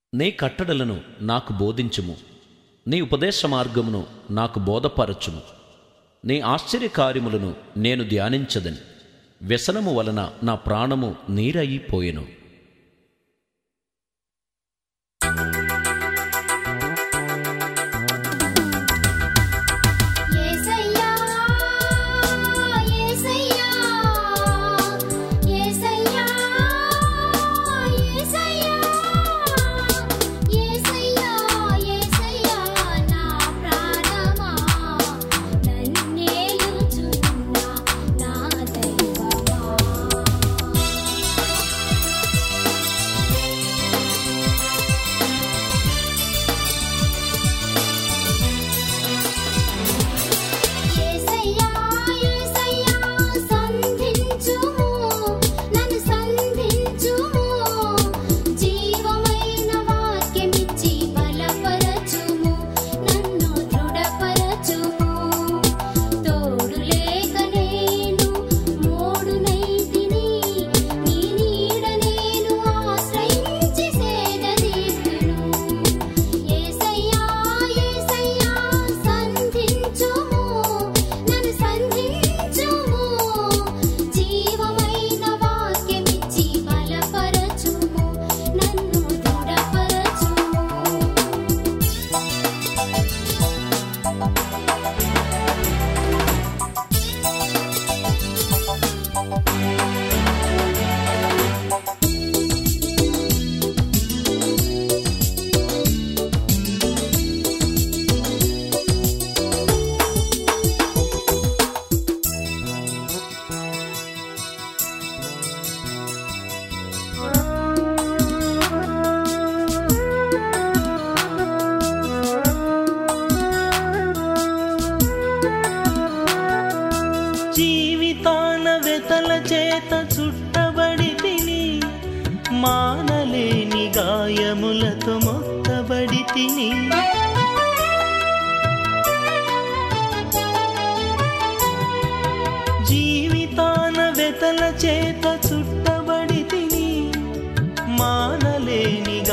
నీ కట్టడలను నాకు బోధించుము నీ ఉపదేశ మార్గమును నాకు బోధపరచుము నీ ఆశ్చర్యకార్యములను నేను ధ్యానించదని వ్యసనము వలన నా ప్రాణము నీరయిపోయెను యేసయ్యా యేసయ్యా యేసయ్యా యేసయ్యా యేసయ్యా యేసయ్యా నా ప్రాణమా నన్నేలుచున్న నా దైవమా యేసయ్యా యేసయ్యా సంధించుము నన్ను సంధించుము జీవమైన వాక్యమిచ్చి బలపరచుము నన్ను దృఢపరచుము తోడు లేక నేను మోడునైతిని నీ నీడ నేను ఆశ్రయించి సేదదీర్తును యేసయ్యా యేసయ్యా సంధించుము నన్ను సంధించుము జీవమైన వాక్యమిచ్చి బలపరచుము నన్ను దృఢపరచుము జీవితాన వెతల చేత చుట్టబడి తిని మానలేని గాయములతో మొత్తబడి తిని జీవితాన వెతల చేత చుట్టబడి తిని మానలేని